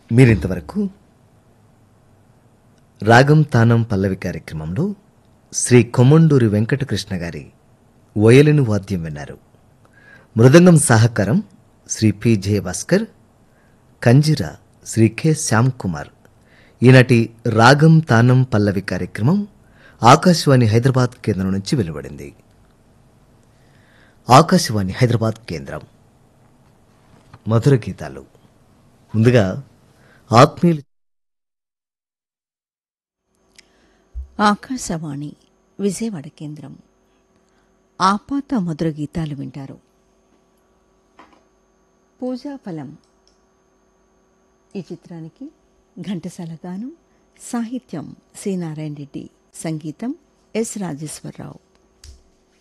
మీరింతవరకు రాగం తానం పల్లవి కార్యక్రమంలో శ్రీ కొమ్మండూరి వెంకటకృష్ణ గారి వయలిను వాద్యం విన్నారు మృదంగం సహకారం శ్రీ పి జయభాస్కర్ కంజిర శ్రీ కె శ్యామ్ కుమార్ ఈనాటి రాగం తానం పల్లవి కార్యక్రమం ఆకాశవాణి హైదరాబాద్ కేంద్రం నుంచి వెలువడింది ఆకాశవాణి హైదరాబాద్ కేంద్రం మధుర గీతాలు ముందుగా ఆత్మీయులు ఆకాశవాణి విజయవాడ కేంద్రం ఆపాత మధుర గీతాలు వింటారు పూజాఫలం ఈ చిత్రానికి ఘంటసాల గానం సాహిత్యం సి నారాయణ రెడ్డి సంగీతం ఎస్ రాజేశ్వరరావు